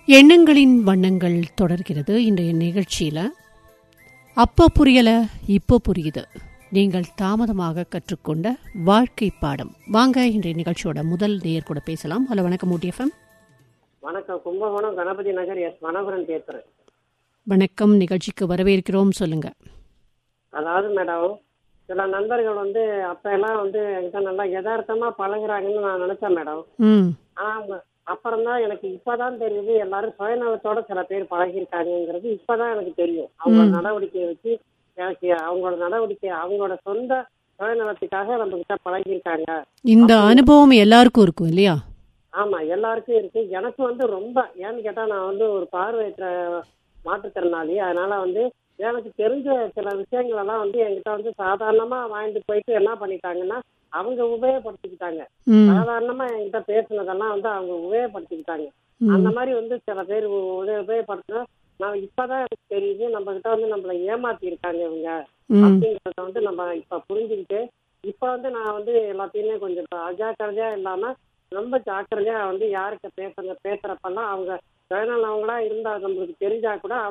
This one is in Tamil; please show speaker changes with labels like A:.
A: எண்ணங்களின் வண்ணங்கள் தொடர்கிறது இன்றைய நிகழ்ச்சியில அப்போ புரியல இப்போ புரியுது நீங்கள் தாமதமாக கற்றுக்கொண்ட வாழ்க்கை பாடம் வாங்க இன்றைய நிகழ்ச்சியோட முதல் நேயர் கூட பேசலாம் ஹலோ வணக்கம் ஊட்டிஎஃப்எம்
B: வணக்கம் கும்பகோணம் கணபதி நகர் எஸ் மனோகரன் பேசுறேன்
A: வணக்கம் நிகழ்ச்சிக்கு வரவேற்கிறோம் சொல்லுங்க
B: அதாவது மேடம் சில நண்பர்கள் வந்து அப்ப எல்லாம் வந்து என்கிட்ட நல்லா யதார்த்தமா பழகுறாங்கன்னு நான் நினைச்சேன் மேடம்
A: ம்
B: ஆனா அவங்க அப்புறம் தான் எனக்கு இப்பதான் தெரியுது எல்லாரும் சுயநலத்தோட சில பேர் பழகிருக்காங்கிறது இப்பதான் எனக்கு தெரியும் அவங்களோட நடவடிக்கையை வச்சு எனக்கு அவங்களோட நடவடிக்கை அவங்களோட சொந்த சுயநலத்துக்காக நம்ம கிட்ட பழகிருக்காங்க
A: இந்த அனுபவம் எல்லாருக்கும் இருக்கும் இல்லையா
B: ஆமா எல்லாருக்கும் இருக்கு எனக்கு வந்து ரொம்ப ஏன்னு கேட்டா நான் வந்து ஒரு பார்வையற்ற மாற்றுத்திறனாளி அதனால வந்து எனக்கு தெரிஞ்ச சில விஷயங்கள் எல்லாம் வந்து என்கிட்ட வந்து சாதாரணமா வாங்கிட்டு போயிட்டு என்ன பண்ணிட்டாங்கன்னா அவங்க உபயோகப்படுத்திக்கிட்டாங்க
A: ம்
B: சாதாரணமா என்கிட்ட பேசுனதெல்லாம் வந்து அவங்க உபயோகப்படுத்திக்கிட்டாங்க
A: ம்.
B: அந்த மாதிரி வந்து சில பேர் உபயோக- உபயோகப்படுத்தினா நான் இப்பதான் எனக்கு தெரியுது நம்ம கிட்ட வந்து நம்மள ஏமாத்தி இருக்காங்க இவங்க
A: ம்
B: அப்படிங்கறத வந்து நம்ம இப்ப புரிஞ்சுக்கிட்டு இப்ப வந்து நான் வந்து எல்லாத்தையுமே கொஞ்சம் அஜாக்கிரதையா இல்லாம ரொம்ப ஜாக்கிரதையா வந்து யாருக்கு பேசுற பேசுறப்பெல்லாம் அவங்க சுயநலவங்களா இருந்தா நம்மளுக்கு தெரிஞ்சா கூட